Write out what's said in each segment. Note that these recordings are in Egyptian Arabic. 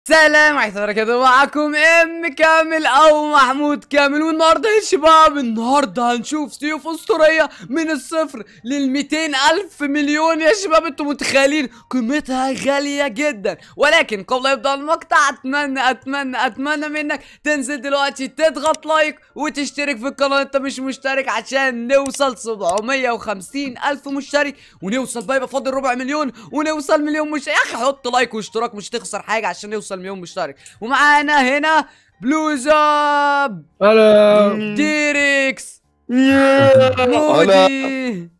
سلام عليكم وبركاته معكم ام كامل او محمود كامل والنهارده يا شباب النهارده هنشوف سيوف اسطوريه من الصفر لل الف مليون يا شباب انتم متخيلين قيمتها غاليه جدا ولكن قبل لا يبدا المقطع اتمنى اتمنى اتمنى منك تنزل دلوقتي تضغط لايك وتشترك في القناه انت مش مشترك عشان نوصل 750 الف مشترك ونوصل بقى يبقى فاضل ربع مليون ونوصل مليون مش يا اخي حط لايك واشتراك مش تخسر حاجه عشان نوصل مليون مشترك ومعانا هنا بلوزاب هلا ديريكس هلا مودي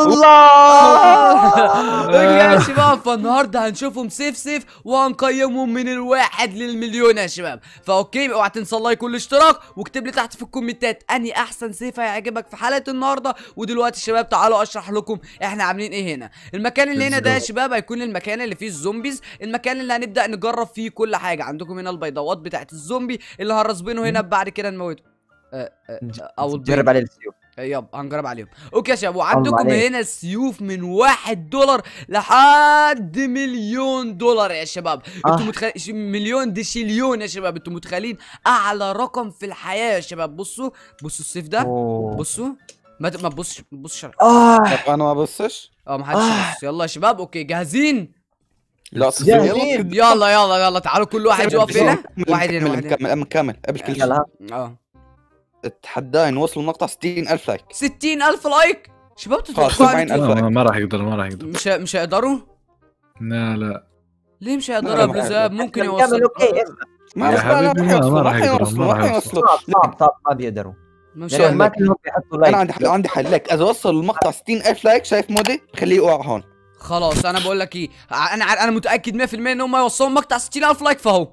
الله يا شباب فالنهارده هنشوفهم سيف سيف وهنقيمهم من الواحد للمليون يا شباب فاوكي اوعى تنسى اللايك والاشتراك واكتب لي تحت في الكومنتات اني احسن سيف هيعجبك في حلقه النهارده ودلوقتي يا شباب تعالوا اشرح لكم احنا عاملين ايه هنا المكان اللي هنا ده يا Let's go. شباب هيكون المكان اللي فيه الزومبيز المكان اللي هنبدا نجرب فيه كل حاجه عندكم هنا البيضاوات بتاعت الزومبي اللي هنرصبينه هنا بعد كده نموته آه، آه، او البيض. جرب عليه السيوف يب هنجرب عليهم اوكي يا شباب وعندكم عليك. هنا السيوف من واحد دولار لحد مليون دولار يا شباب آه. انتوا متخيلين مليون دي شيليون يا شباب انتوا متخيلين اعلى رقم في الحياه يا شباب بصوا بصوا السيف ده أوه. بصوا ما ت- ما تبصش ما تبصش اه طب انا ما بصش اه ما حدش يبص يلا يا شباب اوكي جاهزين لا يلا. يلا يلا يلا يلا تعالوا كل واحد يقف هنا واحد هنا واحد هنا كامل كامل قبل كل شيء يلا اه اتحداي نوصل المقطع 60000 لايك ستين ألف لايك شباب خلاص، تتوقعوا 70,000 إنتوا- لايك. ما, ما راح يقدر ما راح يقدر مش مش هيقدروا لا لا ليه مش لا، هيقدروا يا لا، بلوزاب ممكن كمل يوصل اوكي اسمع ما يا راح- لا، حبيبي، راح ما- ما يوصلوا، راح راح يقدروا، يوصلوا ما راح راح يوصلوا صعب صعب صعب ما بيقدروا مش لانه ما هيقدروا. كلهم بيحطوا لايك انا عندي حل عندي حل لك اذا وصل المقطع 60000 لايك شايف مودي خليه يقع هون خلاص انا بقول لك ايه ع- انا ع- انا متاكد 100% ان هم يوصلوا مقطع 60000 لايك فهو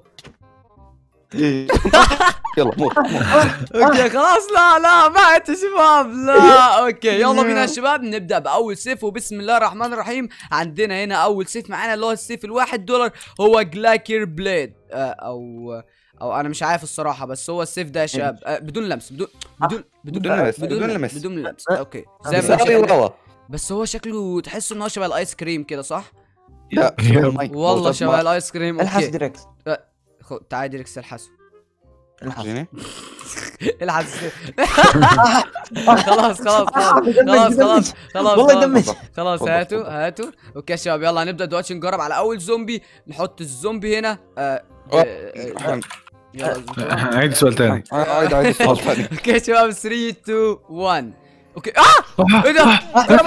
يلا موت اوكي خلاص لا لا بعد يا شباب لا اوكي يلا بينا يا شباب نبدا باول سيف وبسم الله الرحمن الرحيم عندنا هنا اول سيف معانا اللي هو السيف الواحد دولار هو جلاكير بليد آه او او انا مش عارف الصراحه بس هو السيف ده يا شباب آه بدون لمس بدون بدون بدون بدون لمس، بدون بدون لمس لمس. بدون لمس اوكي زي ما بيساوي شكله والله بس هو شكله تحس ان هو شبه الايس كريم كده صح لا يلا. والله شبه الايس كريم الحس اوكي ديريكت خو- تعال ديركس الحسه الحس الحس خلاص خلاص خلاص خلاص خلاص خلاص والله خلاص. يدمج خلاص اتفضل، هاتوا اتفضل. هاتوا اوكي يا شباب يلا هنبدا دلوقتي نجرب على اول زومبي نحط الزومبي هنا آه أوه. آه، آه، يلا عيد سؤال ثاني عيد عيد السؤال ثاني اوكي يا شباب 3 2 1 اوكي اه ايه ده ضرب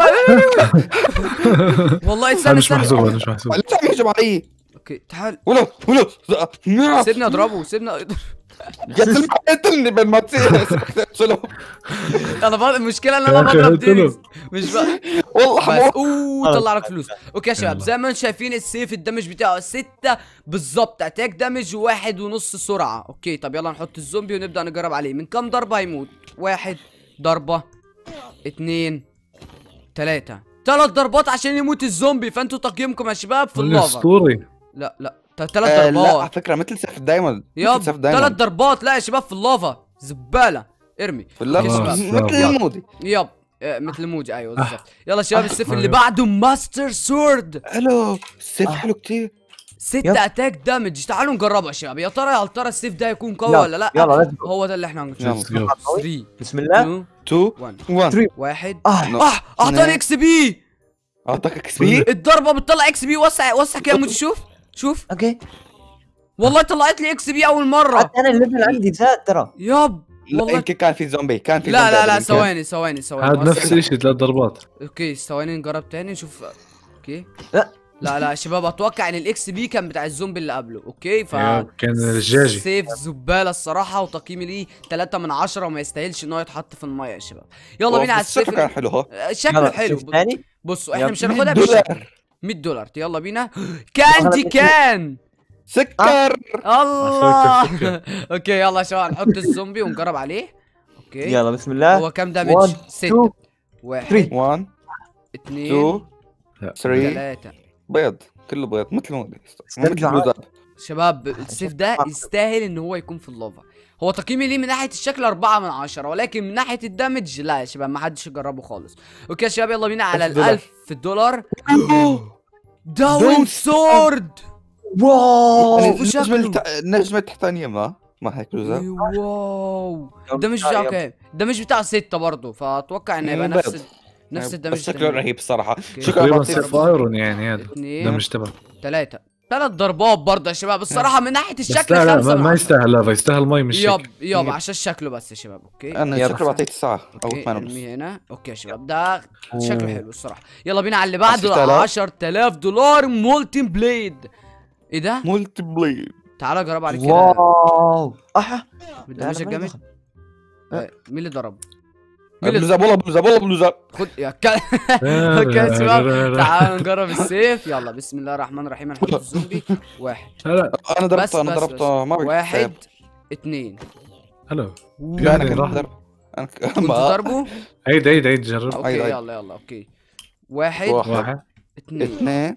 علي. والله هذا استنى مش استنى محسوب هذا مش محسوب ليش عم يهجم علي اوكي تعال ولا ولا سيبني اضربه سيبني أضربه. قتلني قتلني بين ما تصير شنو انا بض... المشكله ان يا انا أخي بضرب قتله. ديريس مش بقى والله بس حموت اوه طلع لك فلوس اوكي يا شباب يلا. زي ما انتم شايفين السيف الدمج بتاعه ستة بالظبط اتاك دمج وواحد ونص سرعة اوكي طب يلا نحط الزومبي ونبدأ نجرب عليه من كام ضربة هيموت واحد ضربة اتنين تلاتة تلات ضربات عشان يموت الزومبي فانتوا تقييمكم يا شباب في اللافا اسطوري لا لا ت- تلات آه، لا على ضربات فكره مثل سيف الدايموند ياب مثل سيف تلات دايموند ضربات لا يا شباب في اللافا زبالة ارمي في اللعبة خلاص. مثل يلا. المودي ياب آه، مثل موجي ايوه بالظبط يلا يا شباب آه. السيف اللي بعده ماستر سورد حلو السيف آه. حلو كتير ستة يلا. اتاك دامج تعالوا نجربه يا شباب يا ترى يا ترى السيف ده هيكون قوي يلا، ولا لا يلا، let's go. هو ده اللي احنا هنشوفه يلا. Let's go. 3 بسم الله 2 2 1 1 Three. واحد اه No. اه اعطاني No. اكس بي اعطاك اكس بي الضربه بتطلع اكس بي وسع وسع كده يا موجي شوف شوف اوكي والله طلعت لي اكس بي اول مره حتى انا الليفل عندي زاد ترى ياب لا والله يمكن كان في زومبي كان في لا زومبي لا لا يمكن. ثواني ثواني ثواني هذا وسع. نفس الشيء ثلاث ضربات اوكي ثواني نجرب تاني نشوف اوكي لا. لا لا يا شباب اتوقع ان الاكس بي كان بتاع الزومبي اللي قبله اوكي ف ياب، كان رجاجي سيف زباله الصراحه وتقييمي ليه 3 من 10 وما يستاهلش ان هو يتحط في الميه يا شباب يلا أوف، بينا على بس شكله السيف كان حلو هو آه، شكله يلا، حلو شوف ثاني بصوا احنا يلا. مش هناخدها 100 بالشكل دولار 100 دولار يلا بينا كاندي كان سكر الله سكر. اوكي يلا يا شباب نحط الزومبي ونجرب عليه اوكي يلا بسم الله هو كام دامج؟ One, 6 two, واحد 1 اثنين 2 لا. 3 ثلاثة بيض كله بيض مثل مودي مثل استرجع. بلوزاب شباب السيف ده يستاهل ان هو يكون في اللافا هو تقييمي ليه من ناحيه الشكل 4 من 10 ولكن من ناحيه الدمج لا يا شباب ما حدش يجربه خالص اوكي يا شباب يلا بينا على ألف دولار. ال 1000 دولار داون داون سورد واو يعني شوفوا النجمة شكله. الت- النجمة التحتانية ما ما هيك لوزة إيه، واو يلا الدمج تعال بتاعه يلا. كام؟ الدمج بتاعه ستة برضه فاتوقع انه يبقى مم، نفس بيض. نفس الدمج بس شكله رهيب الصراحة شكله تقريبا بعطيه سيف ايرون يعني هذا ده اثنين مش تبع ثلاثة ثلاث ضربات برضه يا شباب الصراحة من ناحية بس الشكل لا لا خمسة ما, من ما عشرة. يستاهل لافا يستاهل مي مش يب شكل يب عشان شكله بس يا شباب اوكي انا يلا. شكله بعطيه تسعة او اوكي ثمانية ونص ارميه هنا اوكي يا شباب ده شكله أوه. حلو الصراحة يلا بينا على اللي بعده 10,000. 10000 دولار مولتي بليد ايه ده؟ مولتي بلاي تعالى جرب عليه كده واو احا بالدمج لا، لا، ما الجامد دخل. آه، مين اللي ضرب؟ مين اللي بلوزة والله بلوزة والله بلوزة خد يا كلب اوكي يا شباب تعالوا نجرب السيف يلا بسم الله الرحمن الرحيم هنحط الزومبي واحد هلا انا بس ضربته انا بس ضربته ما بس. بقدر واحد اثنين هلا لا يعني انا كنت راح. ضرب انا ك- كنت ما ضربه عيد عيد عيد جرب اوكي عيد، عيد. يلا يلا اوكي واحد واحد واحد اثنين اثنين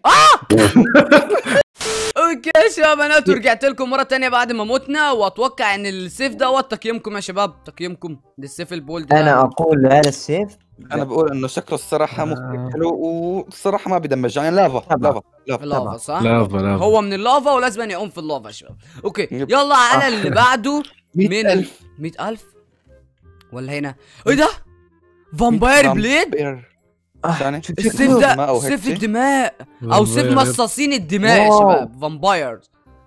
اوكي يا شباب انا ورجعت لكم مره تانية بعد ما متنا واتوقع ان السيف دوت تقييمكم يا شباب تقييمكم للسيف البولد ده انا اقول هذا السيف انا بقول انه شكله الصراحة آه. مختلف حلو والصراحة ما بدمج يعني لافا طبعا. لافا لافا اللافا صح؟ لافا لافا هو من اللافا ولازم أن يعوم في اللافا يا شباب اوكي يب. يلا على اللي بعده مئة مين ألف. 100000 ولا هنا ايه ده؟ فامباير بليد فامباير. آه، يعني شوف السيف شكله. ده دماء أو هيك سيف شيء. الدماء او سيف فامباير. مصاصين الدماء يا واو. شباب فامباير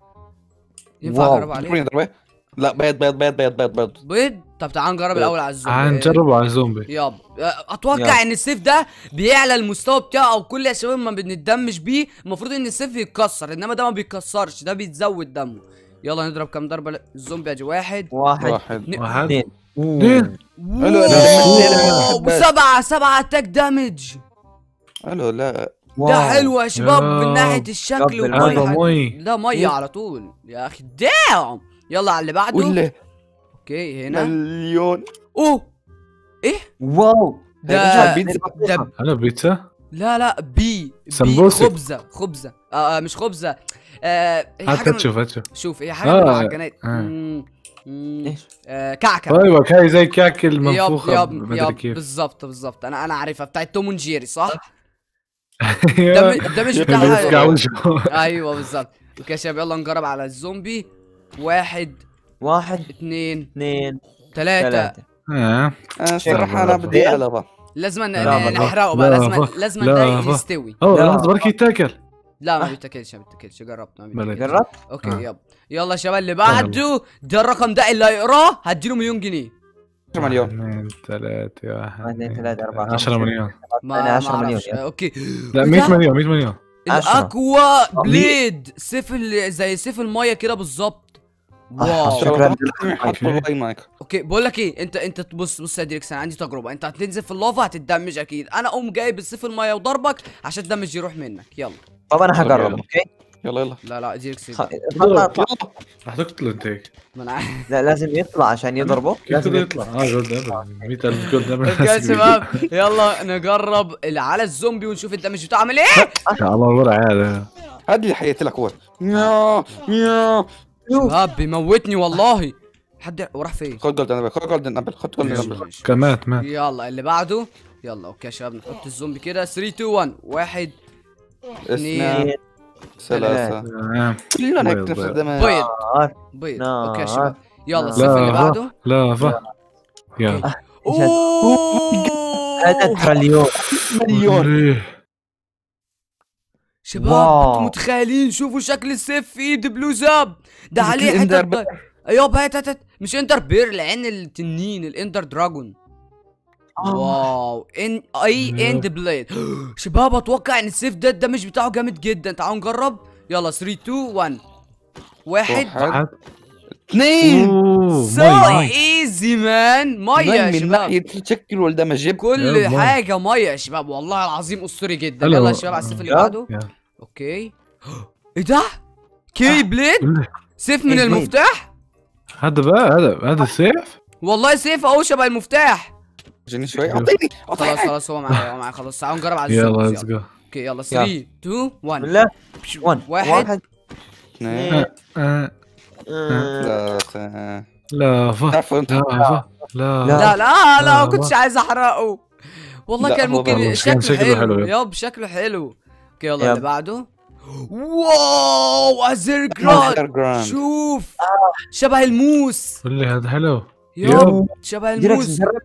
ينفع واو. اجرب عليه ضربني ضربة لا بيض بيض بيض بيض بيض بيض بيض طب تعال نجرب بيض. الاول على الزومبي هنجربه على الزومبي ياب اتوقع ياب. ان السيف ده بيعلى المستوى بتاعه او كل يا شباب ما بنتدمج بيه المفروض ان السيف يتكسر انما ده ما بيتكسرش ده بيتزود دمه يلا نضرب كام ضربه الزومبي ادي واحد واحد واحد ن- واحد اثنين اثنين حلو، واو، بس. سبعة سبعة اتاك دامج الو لا ده واو. حلو يا شباب يا من ناحية الشكل رب وكل هذا حاجة مي ده مية على طول يا اخي داعم يلا على اللي بعده ولا اوكي هنا مليون اوه ايه واو ده بيتزا. ده هلا بيتزا لا لا بي بي سمبوسك. خبزة خبزة آه آه، مش خبزة آه هي هات حاجة من- تشوف هات تشوف شوف هي حاجة آه، من المعجنات آه. مم، مم، ايش آه كعكة طيب هاي زي كعك يب المنفوخة يب مدري يب كيف بالظبط بالظبط انا انا عارفها بتاعت توم جيري صح؟ يا- ده م- ده مش يا بتاعها بيسكع وجهه. ايوه بالظبط اوكي يا شباب يلا نجرب على الزومبي واحد واحد اثنين اثنين ثلاثة ثلاثة آه. انا الصراحة انا لافا. بدي لافا لازم ن- لا، ن- لا، نحرقه بقى لا، لازم لا، لازم لا، ده لا. يستوي اوه لا. لحظة بركي يتاكل لا ما آه. بيتاكلش ما بيتاكلش جربت ما بلا. بيتاكلش جربت اوكي آه. يب يلا يا شباب اللي بعده ده الرقم ده اللي هيقراه هديله مليون جنيه 10 مليون اثنين ثلاثة واحد اثنين، ثلاثة، أربعة، 10 خمسة. مليون ما أنا ما 10 مليون، أعرفش. يلا. اوكي لا وده 100 مليون 100 مليون عشرة. الاكوا بليد سيف ال- زي سيف الميه كده بالظبط واو شكراً. حط اللاي مايك اوكي بقول لك ايه انت انت بص بص يا ديركس انا عندي تجربه انت هتنزل في اللافا هتدمج اكيد انا اقوم جايب السيف الميه وضربك عشان الدمج يروح منك يلا طب انا حجرب يلا. اوكي يلا يلا لا لا ديركس خ- يبدأ. خلنا اطلع رح تقتل انت هيك ما انا عارف. لا لازم يطلع عشان يضربه كيف لازم بده يطلع يطلع اه جولد ابدا 100000 جولد اوكي يا ابدا شباب يلا نجرب اللي على الزومبي ونشوف الدمج بتاعه عامل ايه يا الله الورع هذا هذه اللي حياتي لك هو يا يا شباب بيموتني والله حد وراح فين خد جولدن ابل خد جولدن ابل خد جولدن ماشي، ابل ماشي. كان مات مات يلا اللي بعده يلا اوكي يا شباب نحط الزومبي كده 3 2 1 واحد اثنين اثنين، ثلاثة آه. كلنا هيك بيض، نفس بيض. الدماغ بيض نار. بيض نار. اوكي يا شباب يلا نار. الصف اللي لا بعده لا فا يلا ثلاثة اوه تريليون مليون إيه. شباب واو. انتوا متخيلين شوفوا شكل السيف في ايد بلو زاب ده شكل عليه إندر حتت بير. ب- ايوه هات هات هات مش اندر بير لعين التنين الاندر دراجون واو ان اي اند بليد شباب اتوقع ان السيف ده الدمج بتاعه جامد جدا تعالوا نجرب يلا 3 2 1 واحد واحد واحد اثنين اوه سو مي مي ايزي مان ميه يا من شباب ناحية الشكل والدمج كل يا ماي. حاجه ميه يا شباب والله العظيم اسطوري جدا هلا. يلا يا شباب على السيف اللي يلا. بعده يلا. اوكي ايه ده كي بليد قول لي. سيف من إيه بليد؟ المفتاح هذا بقى هذا هذا السيف والله سيف اهو شبه المفتاح جيني شوي اعطيني خلاص اعطيني خلاص هو معايا هو معايا خلاص تعالوا نجرب على يلا الزوم ليتس جو اوكي يلا 3 2 1 بالله 1 واحد واحد اثنين آه. آه. ثلاثة لا فا تعرفوا انت لا فا لا لا. لا لا لا لا، ما كنتش عايز احرقه والله لا، كان هو ممكن والله شكله كان شكله حلو حلو. يب شكله حلو اوكي يلا يب. اللي بعده واو ازرجراد جراند شوف شبه الموس قول لي هذا حلو ياب شبه ديركس الموس نجرب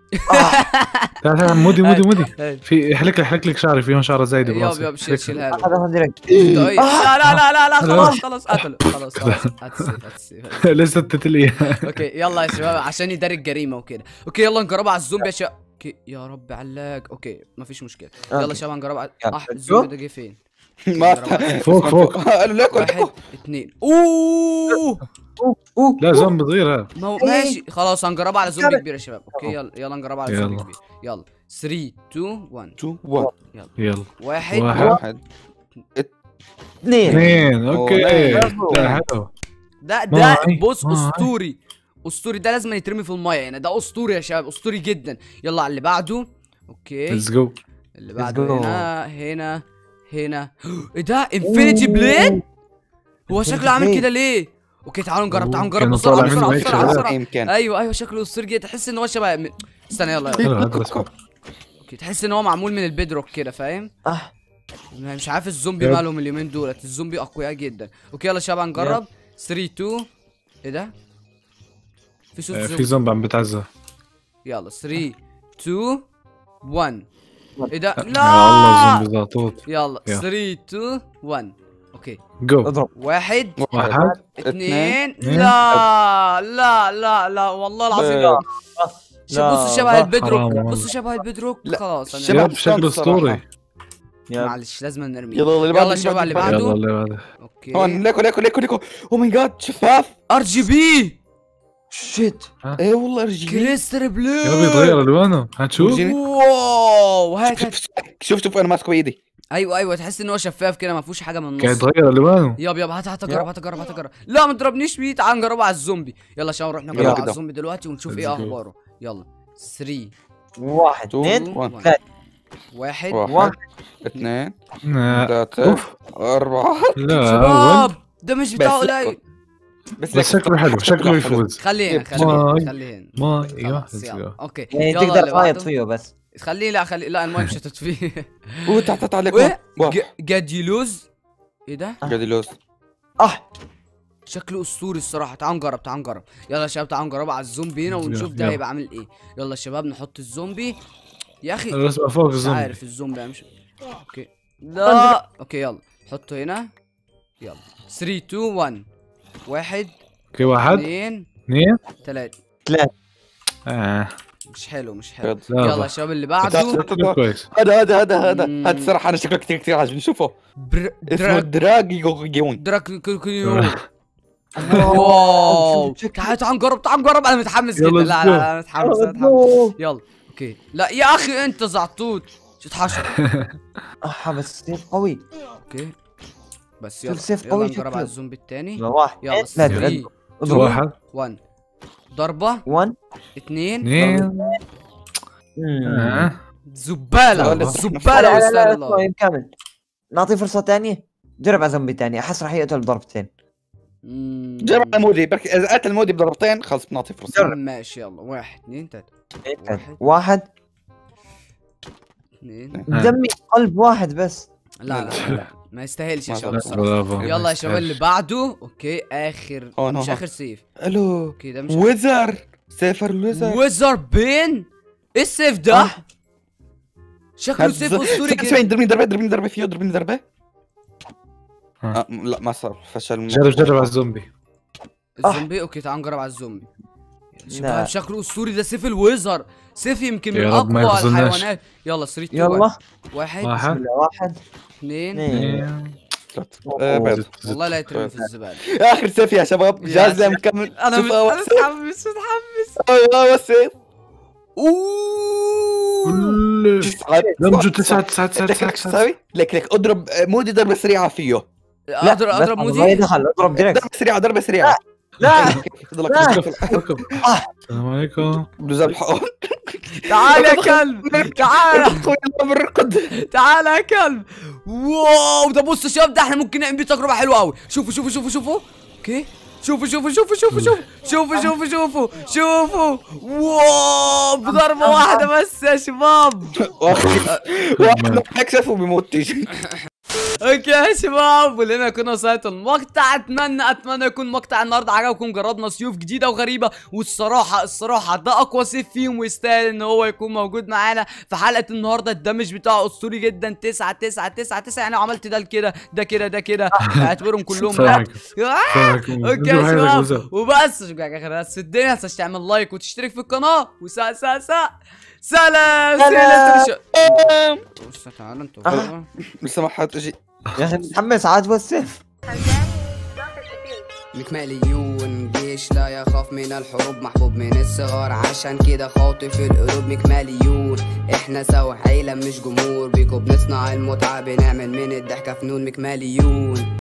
تعال تعال مودي مودي مودي هاي. في احلك لي احلك لك شعري فيهم شعره زايده ياب براسي ياب شيل شيل هذا اخذ اخذ ديركت طيب. لا لا لا لا لا خلاص خلاص قتله خلاص خلاص هات السيف هات السيف لسه التتلية اوكي يلا يا شباب عشان يداري الجريمه وكده اوكي يلا نجربها على الزومبي يا شباب اوكي يا رب علاق اوكي ما فيش مشكله يلا يا شباب نجربها على يلا. اه الزومبي ده جه فين ما فوق فوق قالوا لكم واحد اثنين اوه اوه لا زومبي صغير هذا ما هو ماشي خلاص هنجربها على زومبي كمل. كبير يا شباب اوكي يلا يلا نجربها على زومبي يلا. كبير يلا 3 2 1 2 1 يلا واحد واحد. واحد اثنين اثنين اوكي أوه. لا حلو ده ده ماي. بص ماي. اسطوري اسطوري ده لازم يترمي في الميه يعني ده اسطوري يا شباب اسطوري جدا يلا على اللي بعده اوكي ليتس جو اللي Let's بعده go. هنا هنا هنا ايه ده انفينيتي بليد هو شكله عامل كده ليه اوكي تعالوا نجرب تعالوا نجرب كانوا بسرعه طالع بسرعه منه بسرعه هيك بسرعه يمكن ايوه ايوه شكله اسطوري جدا تحس ان هو شبه من- استنى يلا يلا حلو هذا بس اوكي تحس ان هو معمول من البيدروك كده فاهم اه مش عارف الزومبي يب. مالهم اليومين دولت الزومبي اقوياء جدا اوكي يلا يا شباب نجرب 3 2 ايه ده في صوت آه، في زومبي زومبي عم بتعزى يلا 3 2 1 ايه ده يا الله لا زومبي زاطوط يلا يلا. 3 2 1 اوكي جو اضرب واحد واحد اثنين اثنين. لا لا لا لا والله العظيم آه. شوف لا، بصوا شبه لا، البيدروك حرام والله. بصوا شبه البيدروك لا، خلاص انا شبه يب شكله الشمس اسطوري صراحة. معلش لازم نرميه يلا اللي يلا بعده يا شباب اللي بعده. يلا اللي بعده هون اوكي ليكو ليكو ليكو ليكو او ماي جاد شفاف ار جي بي شيت ايه والله رجلي كريستال بلو يا رب يتغير الوانه هتشوف ورجيني. واو هات هات شوف شوف انا ماسكه بايدي ايوه ايوه تحس ان هو شفاف كده ما فيهوش حاجه من قاعد النص يتغير الوانه ياب ياب هات هات اجرب هات اجرب هات اجرب لا ما تضربنيش بيه تعال نجربه على الزومبي يلا عشان نروح نجربه يلا على كده. الزومبي دلوقتي ونشوف Let's ايه go. اخباره يلا 3 واحد تو، اثنين واحد. ثلاثة واحد واحد اثنين آه، ثلاثة اوف أربعة لا أول. شباب ده مش بتاعه بس قليل بس بس شكله حلو شكله يفوز خليه هنا يب. خليه هنا ماي. خليه هنا ما ايوه خلاص، let's يلا. go. اوكي يعني يلا تقدر اللي تفايض بعده. فيه بس خليه لا خليه لا المايه مش هتطفيه اوه تعال تعال عليك وإيه؟ واحد ج- جاديلوز ايه ده قاعد يلوس اه شكله اسطوري الصراحه تعال نجرب تعال نجرب يلا يا شباب تعال نجرب على الزومبي هنا ونشوف ده يلا. هيبقى عامل ايه يلا يا شباب نحط الزومبي يا اخي الرسمه فوق مش الزومبي عارف الزومبي مش اوكي لا اوكي يلا حطه هنا يلا 3 2 1 واحد اوكي واحد اثنين اثنين ثلاثة اه مش حلو مش حلو يلا. يلا يا شباب اللي بعده شكله كويس هذا هذا هذا هذا مم. هذا الصراحة أنا شكله كثير كثير عاجبني شوفه بر... اسمه دراك دراجيون دراك كيو واو تعال تعال نجرب تعال نجرب انا متحمس جدا يلا لا let's لا go. لا انا متحمس أنا متحمس يلا اوكي لا يا اخي انت زعطوط شو تحشر اه بس سيف قوي اوكي بس يلا سيف يلا قوي نجرب على شكله. الزومبي الثاني يلا واحد يلا لا 3 تقدر اضرب واحد 1 ضربة 1 اثنين اثنين آه. زبالة لا، زبالة لا لا ويستاهل لا الله اسمع كامل نعطيه فرصة ثانية جرب على زومبي ثاني احس راح يقتل ضربتين مم. جرب على مودي بركي إذا قتل مودي بضربتين خلص بنعطي فرصة ماشي يلا واحد اثنين ثلاثة واحد. واحد اثنين آه. دمي قلب واحد بس لا لا لا, لا. ما يستاهلش يا ما شباب شاء الصراحة. برافو يلا يا شباب اللي بعده اوكي اخر هون، مش هون. اخر سيف الو اوكي ده مش ويزر سيفر الويزر ويزر بين ايه السيف ده؟ شكله سيف اسطوري اسمعي جدا ضربني ضربة ضربني ضربة فيه ضربني ضربة ها. آه، لا ما صار فشل جرب جرب على الزومبي الزومبي اوكي تعال نجرب على الزومبي لا. شباب شكله اسطوري ده سيف الويزر سيف يمكن من يا رب ما اقوى يخزناش. الحيوانات يلا 3 2 يلا واحد بسم واحد الله واحد اثنين اثنين آه، بعد. والله لا يترمي في الزباله اخر سيف يا شباب يا جاهز شباب. مكمل انا شوف مت- أول انا سيف. متحمس متحمس ايوه السيف اوه كل صعب. دمجه تسعة تسعة تسعة لك تسعة لك شو تسعة تسوي؟ لك لك اضرب آه، مودي ضربة سريعة فيه اضرب اضرب ما مودي يدخل اضرب ديركت ضربة سريعة ضربة سريعة لا ضلك لا. ركب السلام عليكم بلوز الحقن تعال يا كلب تعال اخوي الله بالركض تعال يا كلب واو ده بص يا شباب ده احنا ممكن نعمل بيه تجربه حلوه قوي شوفوا شوفوا شوفوا شوفوا اوكي شوفوا شوفوا شوفوا شوفوا شوفوا شوفوا شوفوا شوفوا شوفوا واو بضربه واحده بس يا شباب واحد واحد ما يكشف وبيموت تيجي اوكي يا شباب ولنا كنا وصلت المقطع اتمنى اتمنى يكون مقطع النهارده عجبكم جربنا سيوف جديده وغريبه والصراحه الصراحه ده اقوى سيف فيهم ويستاهل ان هو يكون موجود معانا في حلقه النهارده الدمج بتاعه اسطوري جدا 9 9 9 9 يعني لو عملت ده كده ده كده ده كده اعتبرهم كلهم السلام عليكم آه! السلام عليكم اوكي يا شباب وبس بس الدنيا بس تعمل لايك وتشترك في القناه وسا سا سا سلام سلام. سلام تعالوا انتوا لسه ما حد اجي يا اخي متحمس عاجبه السيف مكماليون جيش لا يخاف من الحروب محبوب من الصغار عشان كده خاطف القلوب مكماليون احنا سوا عيلة مش جمهور بيكو بنصنع المتعة بنعمل من الضحكة فنون مكماليون